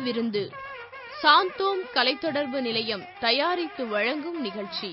விருந்து சாந்தோம் கலைத்தொடர்பு நிலையம் தயாரித்து வழங்கும் நிகழ்ச்சி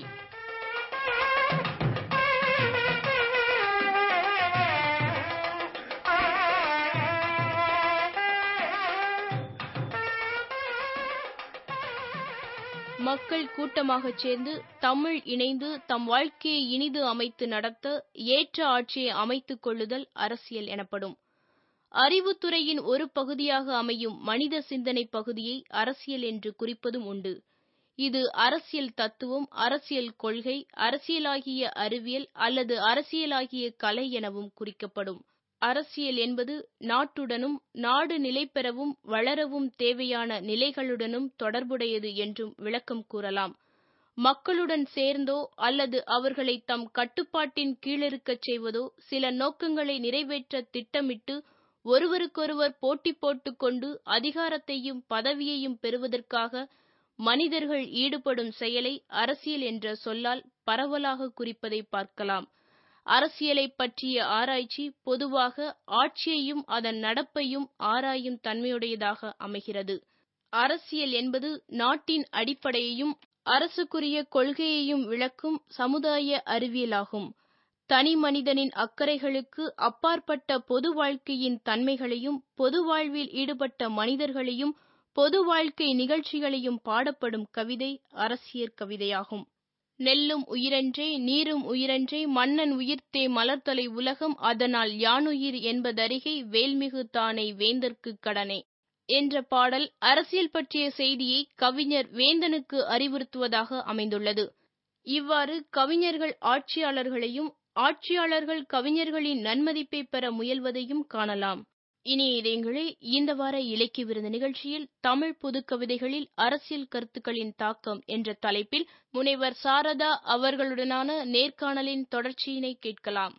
மக்கள் கூட்டமாகச் சேர்ந்து தமிழ் இணைந்து தம் வாழ்க்கையை இனிது அமைத்து நடத்த ஏற்ற ஆட்சியை அமைத்துக் கொள்ளுதல் அரசியல் எனப்படும் அறிவுத்துறையின் ஒரு பகுதியாக அமையும் மனித சிந்தனை பகுதியை அரசியல் என்று குறிப்பதும் உண்டு இது அரசியல் தத்துவம் அரசியல் கொள்கை அரசியலாகிய அறிவியல் அல்லது அரசியலாகிய கலை எனவும் குறிக்கப்படும் அரசியல் என்பது நாட்டுடனும் நாடு நிலைபெறவும் வளரவும் தேவையான நிலைகளுடனும் தொடர்புடையது என்றும் விளக்கம் கூறலாம் மக்களுடன் சேர்ந்தோ அல்லது அவர்களை தம் கட்டுப்பாட்டின் கீழிருக்கச் செய்வதோ சில நோக்கங்களை நிறைவேற்ற திட்டமிட்டு ஒருவருக்கொருவர் போட்டி போட்டுக் கொண்டு அதிகாரத்தையும் பதவியையும் பெறுவதற்காக மனிதர்கள் ஈடுபடும் செயலை அரசியல் என்ற சொல்லால் பரவலாக குறிப்பதை பார்க்கலாம் அரசியலைப் பற்றிய ஆராய்ச்சி பொதுவாக ஆட்சியையும் அதன் நடப்பையும் ஆராயும் தன்மையுடையதாக அமைகிறது அரசியல் என்பது நாட்டின் அடிப்படையையும் அரசுக்குரிய கொள்கையையும் விளக்கும் சமுதாய அறிவியலாகும் தனி மனிதனின் அக்கறைகளுக்கு அப்பாற்பட்ட பொது வாழ்க்கையின் தன்மைகளையும் பொது வாழ்வில் ஈடுபட்ட மனிதர்களையும் பொது வாழ்க்கை நிகழ்ச்சிகளையும் பாடப்படும் கவிதை அரசியற் கவிதையாகும் நெல்லும் உயிரன்றே நீரும் உயிரன்றே மன்னன் உயிர்த்தே மலர்தலை உலகம் அதனால் யானுயிர் என்பதறிகை வேல்மிகு தானை வேந்தற்கு கடனே என்ற பாடல் அரசியல் பற்றிய செய்தியை கவிஞர் வேந்தனுக்கு அறிவுறுத்துவதாக அமைந்துள்ளது இவ்வாறு கவிஞர்கள் ஆட்சியாளர்களையும் ஆட்சியாளர்கள் கவிஞர்களின் நன்மதிப்பை பெற முயல்வதையும் காணலாம் இனிய இதயங்களே இந்த வார இலக்கிய விருது நிகழ்ச்சியில் தமிழ் புது கவிதைகளில் அரசியல் கருத்துக்களின் தாக்கம் என்ற தலைப்பில் முனைவர் சாரதா அவர்களுடனான நேர்காணலின் தொடர்ச்சியினை கேட்கலாம்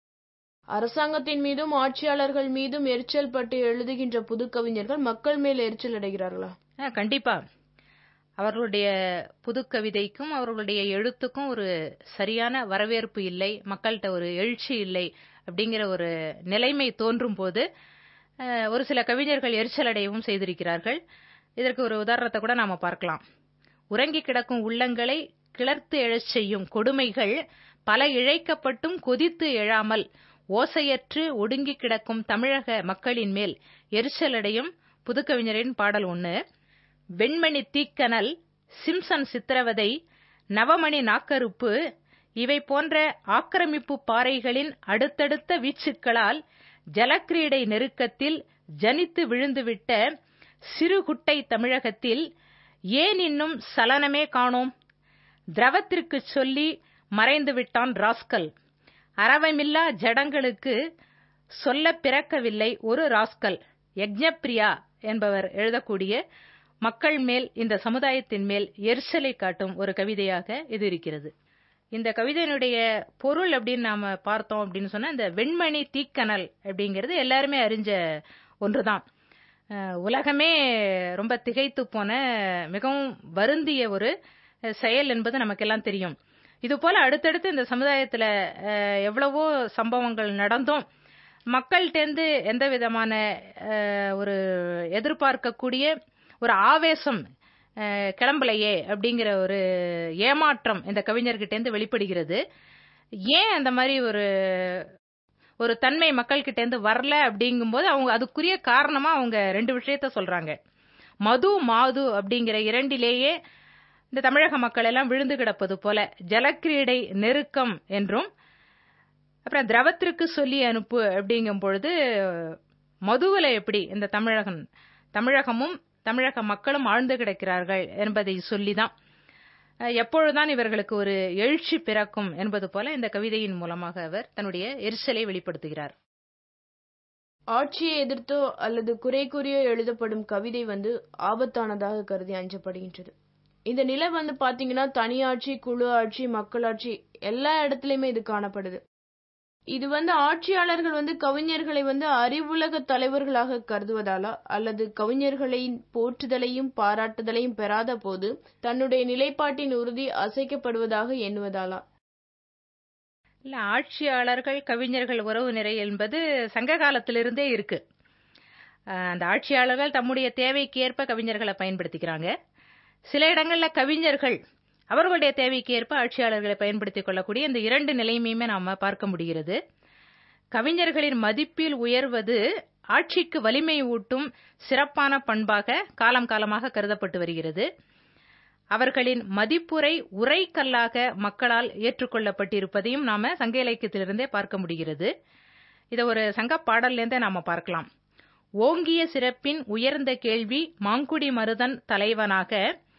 அரசாங்கத்தின் மீதும் ஆட்சியாளர்கள் மீதும் எரிச்சல் பட்டு எழுதுகின்ற புது கவிஞர்கள் மக்கள் மேல் எரிச்சல் அடைகிறார்களா கண்டிப்பா அவர்களுடைய புது கவிதைக்கும் அவர்களுடைய எழுத்துக்கும் ஒரு சரியான வரவேற்பு இல்லை மக்கள்கிட்ட ஒரு எழுச்சி இல்லை அப்படிங்கிற ஒரு நிலைமை தோன்றும் போது ஒரு சில கவிஞர்கள் எரிச்சல் அடையவும் செய்திருக்கிறார்கள் இதற்கு ஒரு உதாரணத்தை கூட நாம பார்க்கலாம் உறங்கி கிடக்கும் உள்ளங்களை கிளர்த்து எழச் செய்யும் கொடுமைகள் பல இழைக்கப்பட்டும் கொதித்து எழாமல் ஓசையற்று ஒடுங்கி கிடக்கும் தமிழக மக்களின் மேல் எரிச்சலடையும் புதுக்கவிஞரின் பாடல் ஒண்ணு வெண்மணி தீக்கனல் சிம்சன் சித்திரவதை நவமணி நாக்கருப்பு இவை போன்ற ஆக்கிரமிப்பு பாறைகளின் அடுத்தடுத்த வீச்சுக்களால் ஜலக்கிரீடை நெருக்கத்தில் ஜனித்து விழுந்துவிட்ட சிறுகுட்டை தமிழகத்தில் ஏன் இன்னும் சலனமே காணோம் திரவத்திற்குச் சொல்லி மறைந்து விட்டான் ராஸ்கல் அரவமில்லா ஜடங்களுக்கு சொல்ல பிறக்கவில்லை ஒரு ராஸ்கல் யக்ஞப்ரியா என்பவர் எழுதக்கூடிய மக்கள் மேல் இந்த சமுதாயத்தின் மேல் எரிச்சலை காட்டும் ஒரு கவிதையாக இது இருக்கிறது இந்த கவிதையினுடைய பொருள் அப்படின்னு நாம பார்த்தோம் அப்படின்னு சொன்னா இந்த வெண்மணி தீக்கனல் அப்படிங்கிறது எல்லாருமே அறிஞ்ச ஒன்றுதான் உலகமே ரொம்ப திகைத்து போன மிகவும் வருந்திய ஒரு செயல் என்பது நமக்கெல்லாம் தெரியும் இது போல அடுத்தடுத்து இந்த சமுதாயத்துல எவ்வளவோ சம்பவங்கள் நடந்தும் மக்கள்கிட்டேருந்து எந்த விதமான ஒரு எதிர்பார்க்கக்கூடிய ஒரு ஆவேசம் கிளம்பலையே அப்படிங்கிற ஒரு ஏமாற்றம் இந்த கவிஞர்கிட்டேருந்து வெளிப்படுகிறது ஏன் அந்த மாதிரி ஒரு ஒரு தன்மை மக்கள்கிட்டேருந்து வரல அப்படிங்கும்போது அவங்க அதுக்குரிய காரணமா அவங்க ரெண்டு விஷயத்த சொல்றாங்க மது மாது அப்படிங்கிற இரண்டிலேயே இந்த தமிழக மக்கள் எல்லாம் விழுந்து கிடப்பது போல ஜலக்கிரீடை நெருக்கம் என்றும் அப்புறம் திரவத்திற்கு சொல்லி அனுப்பு அப்படிங்கும் பொழுது மதுவில எப்படி இந்த தமிழகன் தமிழகமும் தமிழக மக்களும் ஆழ்ந்து கிடக்கிறார்கள் என்பதை சொல்லிதான் எப்பொழுதுதான் இவர்களுக்கு ஒரு எழுச்சி பிறக்கும் என்பது போல இந்த கவிதையின் மூலமாக அவர் தன்னுடைய எரிச்சலை வெளிப்படுத்துகிறார் ஆட்சியை எதிர்த்தோ அல்லது குறை கூறியோ எழுதப்படும் கவிதை வந்து ஆபத்தானதாக கருதி அஞ்சப்படுகின்றது இந்த நிலை வந்து பாத்தீங்கன்னா தனியாட்சி குழு ஆட்சி மக்களாட்சி எல்லா இடத்துலயுமே இது காணப்படுது இது வந்து ஆட்சியாளர்கள் வந்து கவிஞர்களை வந்து அறிவுலக தலைவர்களாக கருதுவதாலா அல்லது கவிஞர்களின் போற்றுதலையும் பாராட்டுதலையும் பெறாத போது தன்னுடைய நிலைப்பாட்டின் உறுதி அசைக்கப்படுவதாக எண்ணுவதாலா இல்ல ஆட்சியாளர்கள் கவிஞர்கள் உறவு நிறை என்பது சங்க காலத்திலிருந்தே இருக்கு அஹ், அந்த ஆட்சியாளர்கள் தம்முடைய தேவைக்கு ஏற்ப கவிஞர்களை பயன்படுத்திக்கிறாங்க சில இடங்கள்ல கவிஞர்கள் அவர்களுடைய தேவைக்கு ஏற்ப ஆட்சியாளர்களை பயன்படுத்திக் கொள்ளக்கூடிய இந்த இரண்டு நிலைமையுமே நாம பார்க்க முடிகிறது கவிஞர்களின் மதிப்பில் உயர்வது ஆட்சிக்கு வலிமை ஊட்டும் சிறப்பான பண்பாக காலம் காலமாக கருதப்பட்டு வருகிறது அவர்களின் மதிப்புரை உரைக்கல்லாக மக்களால் ஏற்றுக்கொள்ளப்பட்டிருப்பதையும் நாம சங்க இலக்கியத்திலிருந்தே பார்க்க முடிகிறது இதை ஒரு சங்க பாடல்லேருந்தே நாம பார்க்கலாம் ஓங்கிய சிறப்பின் உயர்ந்த கேள்வி மாங்குடி மருதன் தலைவனாக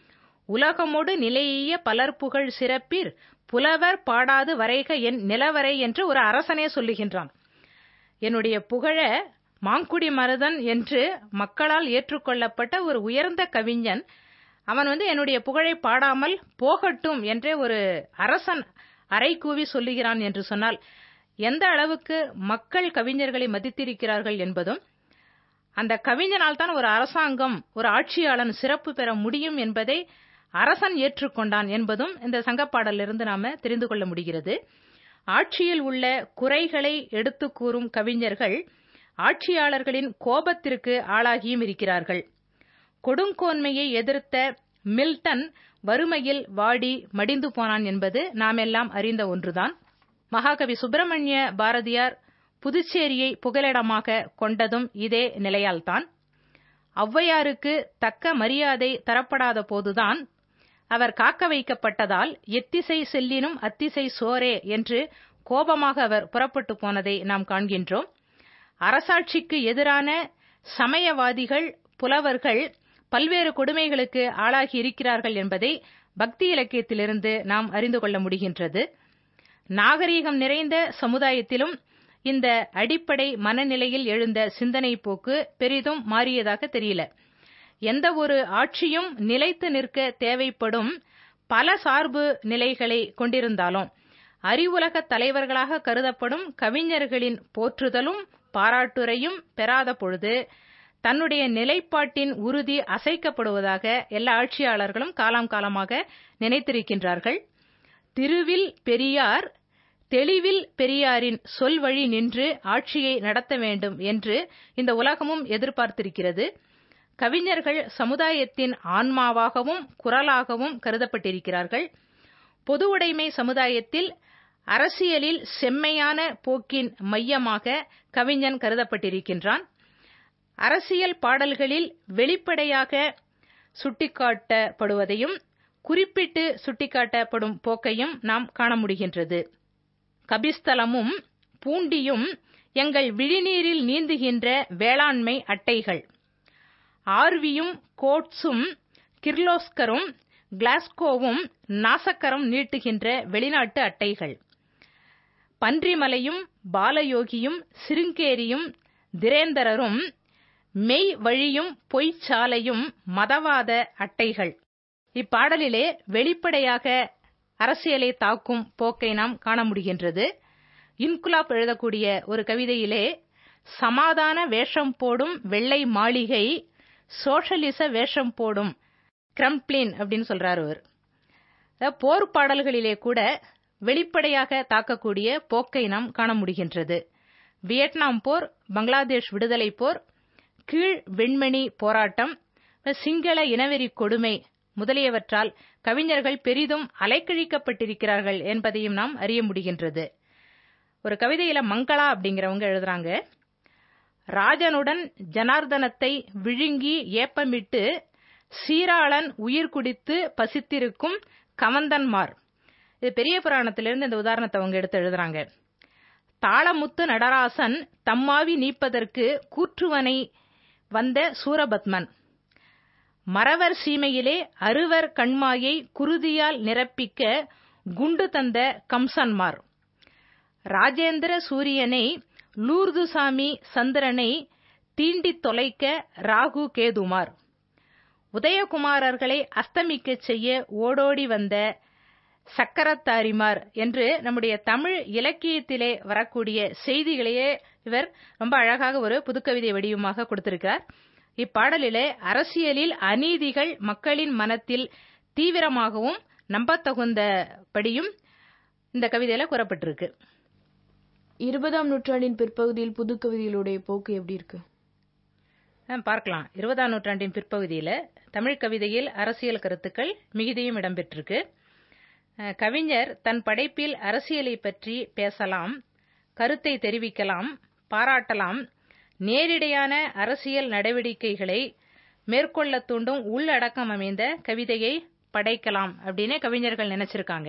உலகமொடு நிலையிய பலர்புகழ் சிறப்பிற் புலவர் பாடாது வரைக என் நிலவரை என்று ஒரு அரசனே சொல்லுகின்றான் என்னுடைய புகழ மாங்குடி மருதன் என்று மக்களால் ஏற்றுக்கொள்ளப்பட்ட ஒரு உயர்ந்த கவிஞன் அவன் வந்து என்னுடைய புகழை பாடாமல் போகட்டும் என்றே ஒரு அரசன் அறைகூவி சொல்லுகிறான் என்று சொன்னால் எந்த அளவுக்கு மக்கள் கவிஞர்களை மதித்திருக்கிறார்கள் என்பதும் அந்த கவிஞனால் தான் ஒரு அரசாங்கம் ஒரு ஆட்சியாளன் சிறப்பு பெற முடியும் என்பதை அரசன் ஏற்றுக்கொண்டான் என்பதும் இந்த சங்கப்பாடலிருந்து நாம தெரிந்து கொள்ள முடிகிறது ஆட்சியில் உள்ள குறைகளை எடுத்துக் கூறும் கவிஞர்கள் ஆட்சியாளர்களின் கோபத்திற்கு ஆளாகியும் இருக்கிறார்கள் கொடுங்கோன்மையை எதிர்த்த மில்டன் வறுமையில் வாடி மடிந்து போனான் என்பது நாமெல்லாம் அறிந்த ஒன்றுதான் மகாகவி சுப்பிரமணிய பாரதியார் புதுச்சேரியை புகலிடமாக கொண்டதும் இதே நிலையால்தான் ஔவையாருக்கு தக்க மரியாதை தரப்படாத போதுதான் அவர் காக்க வைக்கப்பட்டதால் எத்திசை செல்லினும் அத்திசை சோரே என்று கோபமாக அவர் புறப்பட்டு போனதை நாம் காண்கின்றோம் அரசாட்சிக்கு எதிரான சமயவாதிகள் புலவர்கள் பல்வேறு கொடுமைகளுக்கு ஆளாகி இருக்கிறார்கள் என்பதை பக்தி இலக்கியத்திலிருந்து நாம் அறிந்து கொள்ள முடிகின்றது நாகரீகம் நிறைந்த சமுதாயத்திலும் இந்த அடிப்படை மனநிலையில் எழுந்த சிந்தனை போக்கு பெரிதும் மாறியதாக தெரியல எந்த ஒரு ஆட்சியும் நிலைத்து நிற்க தேவைப்படும் பல சார்பு நிலைகளை கொண்டிருந்தாலும் அறிவுலக தலைவர்களாக கருதப்படும் கவிஞர்களின் போற்றுதலும் பாராட்டுரையும் பெறாத பொழுது தன்னுடைய நிலைப்பாட்டின் உறுதி அசைக்கப்படுவதாக எல்லா ஆட்சியாளர்களும் காலம் காலமாக நினைத்திருக்கின்றார்கள் திருவில் பெரியார் தெளிவில் பெரியாரின் சொல் வழி நின்று ஆட்சியை நடத்த வேண்டும் என்று இந்த உலகமும் எதிர்பார்த்திருக்கிறது கவிஞர்கள் சமுதாயத்தின் ஆன்மாவாகவும் குரலாகவும் கருதப்பட்டிருக்கிறார்கள் பொது உடைமை சமுதாயத்தில் அரசியலில் செம்மையான போக்கின் மையமாக கவிஞன் கருதப்பட்டிருக்கின்றான் அரசியல் பாடல்களில் வெளிப்படையாக சுட்டிக்காட்டப்படுவதையும் குறிப்பிட்டு சுட்டிக்காட்டப்படும் போக்கையும் நாம் காண முடிகின்றது கபிஸ்தலமும் பூண்டியும் எங்கள் விழிநீரில் நீந்துகின்ற வேளாண்மை அட்டைகள் ஆர்வியும் கோட்ஸும் கிர்லோஸ்கரும் கிளாஸ்கோவும் நாசக்கரம் நீட்டுகின்ற வெளிநாட்டு அட்டைகள் பன்றிமலையும் பாலயோகியும் சிருங்கேரியும் திரேந்தரரும் மெய் வழியும் பொய்ச்சாலையும் மதவாத அட்டைகள் இப்பாடலிலே வெளிப்படையாக அரசியலை தாக்கும் போக்கை நாம் காண முடிகின்றது இன்குலாப் எழுதக்கூடிய ஒரு கவிதையிலே சமாதான வேஷம் போடும் வெள்ளை மாளிகை சோஷலிச வேஷம் போடும் கிரம்ப்ளின் அப்படின்னு சொல்றாரு அவர் அதாவது போர் பாடல்களிலே கூட வெளிப்படையாக தாக்கக்கூடிய போக்கை நாம் காண முடிகின்றது வியட்நாம் போர் பங்களாதேஷ் விடுதலை போர் கீழ் வெண்மணி போராட்டம் சிங்கள இனவெறி கொடுமை முதலியவற்றால் கவிஞர்கள் பெரிதும் அலைக்கழிக்கப்பட்டிருக்கிறார்கள் என்பதையும் நாம் அறிய முடிகின்றது ஒரு கவிதையில மங்களா அப்படிங்கிறவங்க எழுதுறாங்க ராஜனுடன் ஜனார்தனத்தை விழுங்கி ஏப்பமிட்டு சீராளன் உயிர் குடித்து பசித்திருக்கும் கவந்தன்மார் இது பெரிய புராணத்திலிருந்து இந்த உதாரணத்தை அவங்க எடுத்து எழுதுறாங்க தாளமுத்து நடராசன் தம்மாவி நீப்பதற்கு கூற்றுவனை வந்த சூரபத்மன் மறவர் சீமையிலே அறுவர் கண்மாயை குருதியால் நிரப்பிக்க குண்டு தந்த கம்சன்மார் ராஜேந்திர சூரியனை லூர்துசாமி சந்திரனை தீண்டித் தொலைக்க ராகு கேதுமார் உதயகுமாரர்களை அஸ்தமிக்கச் செய்ய ஓடோடி வந்த சக்கரத்தாரிமார் என்று நம்முடைய தமிழ் இலக்கியத்திலே வரக்கூடிய செய்திகளையே இவர் ரொம்ப அழகாக ஒரு புதுக்கவிதை வடிவமாக கொடுத்திருக்கிறார் இப்பாடலிலே அரசியலில் அநீதிகள் மக்களின் மனத்தில் தீவிரமாகவும் நம்பத்தகுந்தபடியும் இந்த கவிதையில கூறப்பட்டிருக்கு இருபதாம் நூற்றாண்டின் பிற்பகுதியில் புதுக்கவிதைகளுடைய போக்கு எப்படி இருக்கு அஹ் பார்க்கலாம் இருபதாம் நூற்றாண்டின் பிற்பகுதியில தமிழ் கவிதையில் அரசியல் கருத்துக்கள் மிகுதியும் இடம்பெற்றிருக்கு அஹ் கவிஞர் தன் படைப்பில் அரசியலை பற்றி பேசலாம் கருத்தை தெரிவிக்கலாம் பாராட்டலாம் நேரிடையான அரசியல் நடவடிக்கைகளை மேற்கொள்ள தூண்டும் உள்ளடக்கம் அமைந்த கவிதையை படைக்கலாம் அப்படின்னு கவிஞர்கள் நினைச்சிருக்காங்க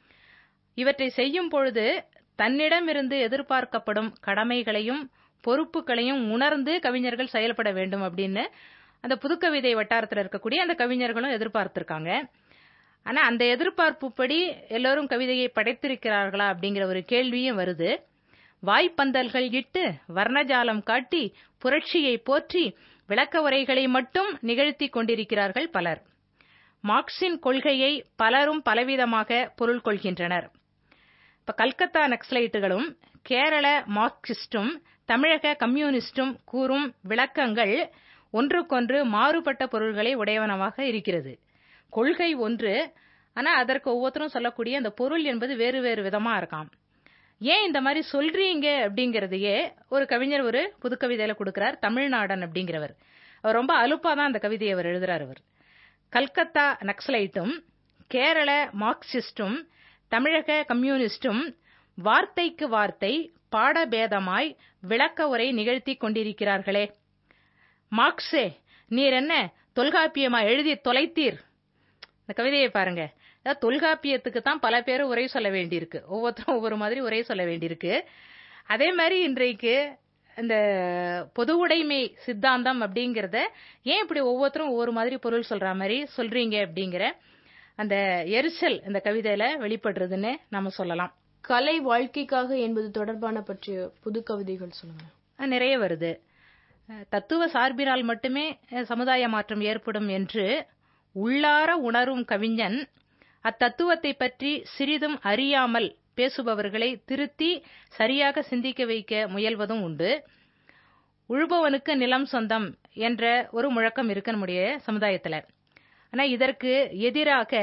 இவற்றை செய்யும் பொழுது தன்னிடமிருந்து எதிர்பார்க்கப்படும் கடமைகளையும் பொறுப்புகளையும் உணர்ந்து கவிஞர்கள் செயல்பட வேண்டும் அப்படின்னு அந்த புதுக்கவிதை வட்டாரத்தில் இருக்கக்கூடிய அந்த கவிஞர்களும் எதிர்பார்த்திருக்காங்க ஆனா அந்த எதிர்பார்ப்புப்படி எல்லோரும் கவிதையை படைத்திருக்கிறார்களா அப்படிங்கிற ஒரு கேள்வியும் வருது வாய்ப்பந்தல்கள் இட்டு வர்ணஜாலம் காட்டி புரட்சியை போற்றி விளக்க உரைகளை மட்டும் நிகழ்த்தி கொண்டிருக்கிறார்கள் பலர் மார்க்சின் கொள்கையை பலரும் பலவிதமாக பொருள் கொள்கின்றனர் இப்ப கல்கத்தா நக்சலைட்டுகளும் கேரள மார்க்சிஸ்டும் தமிழக கம்யூனிஸ்டும் கூறும் விளக்கங்கள் ஒன்றுக்கொன்று மாறுபட்ட பொருள்களை உடையவனமாக இருக்கிறது கொள்கை ஒன்று ஆனா அதற்கு ஒவ்வொருத்தரும் சொல்லக்கூடிய அந்த பொருள் என்பது வேறு வேறு விதமா இருக்காம் ஏன் இந்த மாதிரி சொல்றீங்க அப்படிங்கறதையே ஒரு கவிஞர் ஒரு புதுக்கவிதையில கொடுக்கிறார் தமிழ்நாடன் அப்படிங்கிறவர் அவர் ரொம்ப அலுப்பா தான் அந்த கவிதையை அவர் எழுதுறார் அவர் கல்கத்தா நக்சலைட்டும் கேரள மார்க்சிஸ்டும் தமிழக கம்யூனிஸ்டும் வார்த்தைக்கு வார்த்தை பாடபேதமாய் விளக்க உரை நிகழ்த்தி கொண்டிருக்கிறார்களே மார்க்ஸே நீர் என்ன தொல்காப்பியமா எழுதி தொலைத்தீர் இந்த கவிதையை பாருங்க அதாவது தொல்காப்பியத்துக்கு தான் பல பேர் உரை சொல்ல வேண்டியிருக்கு ஒவ்வொருத்தரும் ஒவ்வொரு மாதிரி உரை சொல்ல வேண்டியிருக்கு அதே மாதிரி இன்றைக்கு இந்த பொது உடைமை சித்தாந்தம் அப்படிங்கறத ஏன் இப்படி ஒவ்வொருத்தரும் ஒவ்வொரு மாதிரி பொருள் சொல்ற மாதிரி சொல்றீங்க அப்படிங்கிற அந்த எரிச்சல் இந்த கவிதையில வெளிப்படுறதுன்னு நாம சொல்லலாம் கலை வாழ்க்கைக்காக என்பது தொடர்பான பற்றிய புது கவிதைகள் சொல்லுங்க அஹ் நிறைய வருது அஹ் தத்துவ சார்பினால் மட்டுமே அஹ் சமுதாய மாற்றம் ஏற்படும் என்று உள்ளார உணரும் கவிஞன் அத்தத்துவத்தை பற்றி சிறிதும் அறியாமல் பேசுபவர்களை திருத்தி சரியாக சிந்திக்க வைக்க முயல்வதும் உண்டு உழுபவனுக்கு நிலம் சொந்தம் என்ற ஒரு முழக்கம் இருக்கு நம்முடைய சமுதாயத்துல ஆனா இதற்கு எதிராக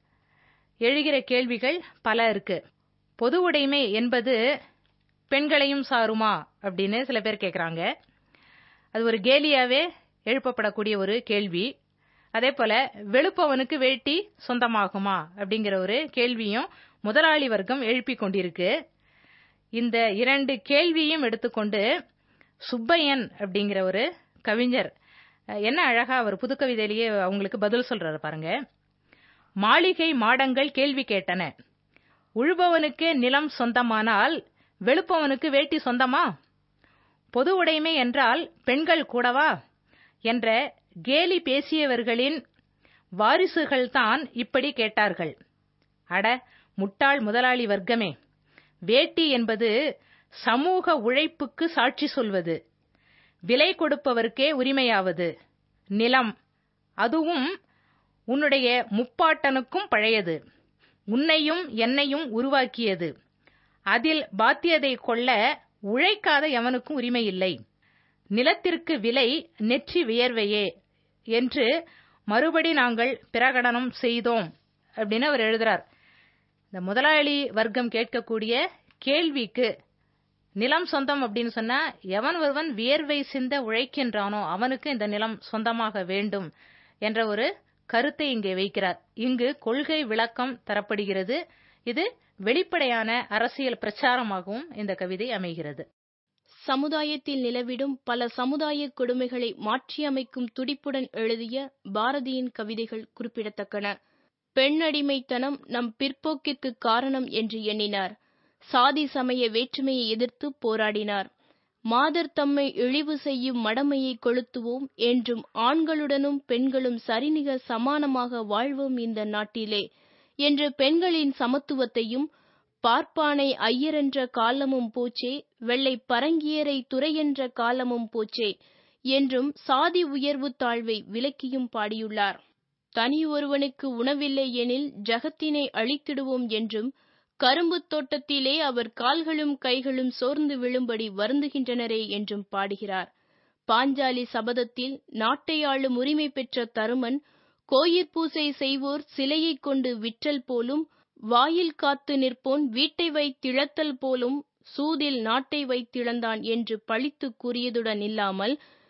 எழுகிற கேள்விகள் பல இருக்கு பொது உடைமை என்பது பெண்களையும் சாருமா அப்படின்னு சில பேர் கேக்குறாங்க அது ஒரு கேலியாவே எழுப்பப்படக்கூடிய ஒரு கேள்வி அதே போல வெளுப்பவனுக்கு வேட்டி சொந்தமாகுமா அப்படிங்கிற ஒரு கேள்வியும் முதலாளி வர்க்கம் எழுப்பிக் கொண்டிருக்கு இந்த இரண்டு கேள்வியும் எடுத்துக்கொண்டு சுப்பையன் அப்படிங்கிற ஒரு கவிஞர் அஹ், என்ன அழகா அவர் புதுக்கவிதையிலேயே அவங்களுக்கு பதில் சொல்றாரு பாருங்க மாளிகை மாடங்கள் கேள்வி கேட்டன உழுபவனுக்கு நிலம் சொந்தமானால் வெளுப்பவனுக்கு வேட்டி சொந்தமா பொது உடைமை என்றால் பெண்கள் கூடவா என்ற கேலி பேசியவர்களின் வாரிசுகள்தான் இப்படி கேட்டார்கள் அட முட்டாள் முதலாளி வர்க்கமே வேட்டி என்பது சமூக உழைப்புக்கு சாட்சி சொல்வது விலை கொடுப்பவருக்கே உரிமையாவது நிலம் அதுவும் உன்னுடைய முப்பாட்டனுக்கும் பழையது உன்னையும் என்னையும் உருவாக்கியது அதில் பாத்தியதை கொள்ள உழைக்காத எவனுக்கும் உரிமை இல்லை நிலத்திற்கு விலை நெற்றி வியர்வையே என்று மறுபடி நாங்கள் பிரகடனம் செய்தோம் அப்படின்னு அவர் எழுதுறார் இந்த முதலாளி வர்க்கம் கேட்கக்கூடிய கேள்விக்கு நிலம் சொந்தம் அப்படின்னு சொன்னா எவன் ஒருவன் வியர்வை சிந்த உழைக்கின்றானோ அவனுக்கு இந்த நிலம் சொந்தமாக வேண்டும் என்ற ஒரு கருத்தை இங்கே வைக்கிறார் இங்கு கொள்கை விளக்கம் தரப்படுகிறது இது வெளிப்படையான அரசியல் பிரச்சாரமாகவும் இந்த கவிதை அமைகிறது சமுதாயத்தில் நிலவிடும் பல சமுதாய கொடுமைகளை மாற்றியமைக்கும் துடிப்புடன் எழுதிய பாரதியின் கவிதைகள் குறிப்பிடத்தக்கன பெண்ணடிமைத்தனம் நம் பிற்போக்கிற்கு காரணம் என்று எண்ணினார் சாதி சமய வேற்றுமையை எதிர்த்து போராடினார் மாதர் தம்மை இழிவு செய்யும் மடமையை கொளுத்துவோம் என்றும் ஆண்களுடனும் பெண்களும் சரிநிகர் சமானமாக வாழ்வோம் இந்த நாட்டிலே என்று பெண்களின் சமத்துவத்தையும் பார்ப்பானை ஐயரென்ற காலமும் போச்சே வெள்ளை பரங்கியரை துறையென்ற காலமும் போச்சே என்றும் சாதி உயர்வு தாழ்வை விலக்கியும் பாடியுள்ளார் தனி ஒருவனுக்கு உணவில்லை எனில் ஜகத்தினை அழித்திடுவோம் என்றும் கரும்புத் தோட்டத்திலே அவர் கால்களும் கைகளும் சோர்ந்து விழும்படி வருந்துகின்றனரே என்றும் பாடுகிறார் பாஞ்சாலி சபதத்தில் நாட்டை ஆளும் உரிமை பெற்ற தருமன் கோயிற் பூசை செய்வோர் சிலையைக் கொண்டு விற்றல் போலும் வாயில் காத்து நிற்போன் வீட்டை வைத்திழத்தல் போலும் சூதில் நாட்டை வைத்திழந்தான் என்று பழித்துக் கூறியதுடன் இல்லாமல்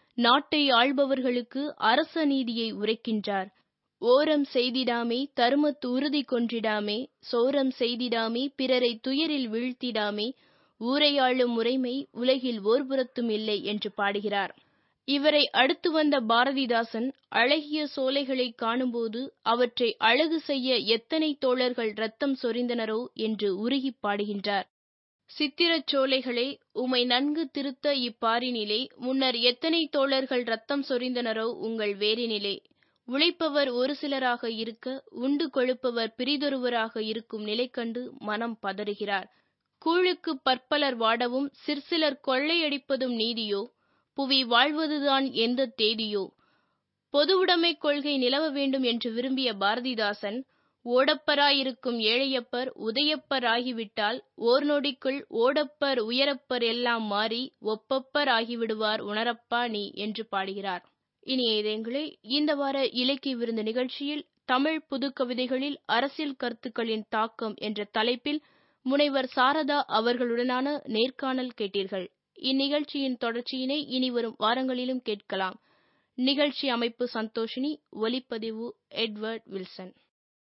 நாட்டை ஆள்பவர்களுக்கு அரச நீதியை உரைக்கின்றார் ஓரம் செய்திடாமே தருமத்து உறுதி கொன்றிடாமே சோரம் செய்திடாமே பிறரை துயரில் வீழ்த்திடாமே ஊரையாளும் முறைமை உலகில் ஓர்புறத்தும் இல்லை என்று பாடுகிறார் இவரை அடுத்து வந்த பாரதிதாசன் அழகிய சோலைகளை காணும்போது அவற்றை அழகு செய்ய எத்தனை தோழர்கள் ரத்தம் சொரிந்தனரோ என்று உருகிப் பாடுகின்றார் சித்திரச் சோலைகளே உமை நன்கு திருத்த இப்பாரினிலே முன்னர் எத்தனை தோழர்கள் ரத்தம் சொரிந்தனரோ உங்கள் வேரினிலே உழைப்பவர் ஒரு சிலராக இருக்க உண்டு கொழுப்பவர் பிரிதொருவராக இருக்கும் நிலை கண்டு மனம் பதறுகிறார் கூழுக்கு பற்பலர் வாடவும் சிற்சிலர் கொள்ளையடிப்பதும் நீதியோ புவி வாழ்வதுதான் எந்த தேதியோ பொதுவுடைமை கொள்கை நிலவ வேண்டும் என்று விரும்பிய பாரதிதாசன் ஓடப்பராயிருக்கும் ஏழையப்பர் உதயப்பர் ஆகிவிட்டால் ஓர் நொடிக்குள் ஓடப்பர் உயரப்பர் எல்லாம் மாறி ஒப்பப்பர் ஆகிவிடுவார் உணரப்பா நீ என்று பாடுகிறார் இனிய இதயங்களே இந்த வார இலக்கிய விருந்து நிகழ்ச்சியில் தமிழ் புது கவிதைகளில் அரசியல் கருத்துக்களின் தாக்கம் என்ற தலைப்பில் முனைவர் சாரதா அவர்களுடனான நேர்காணல் கேட்டீர்கள் இந்நிகழ்ச்சியின் தொடர்ச்சியினை இனி வரும் வாரங்களிலும் கேட்கலாம் நிகழ்ச்சி அமைப்பு சந்தோஷினி ஒலிப்பதிவு எட்வர்ட் வில்சன்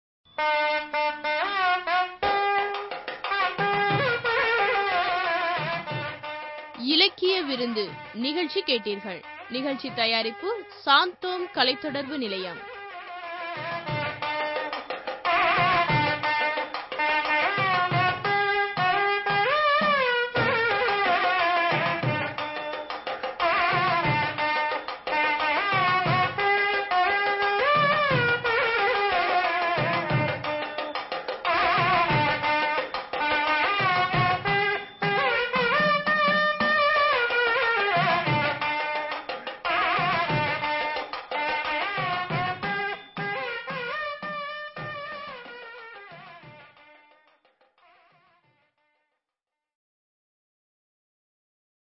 இலக்கிய விருந்து நிகழ்ச்சி கேட்டீர்கள் நிகழ்ச்சி தயாரிப்பு சாந்தோம் கலைத்தொடர்பு நிலையம்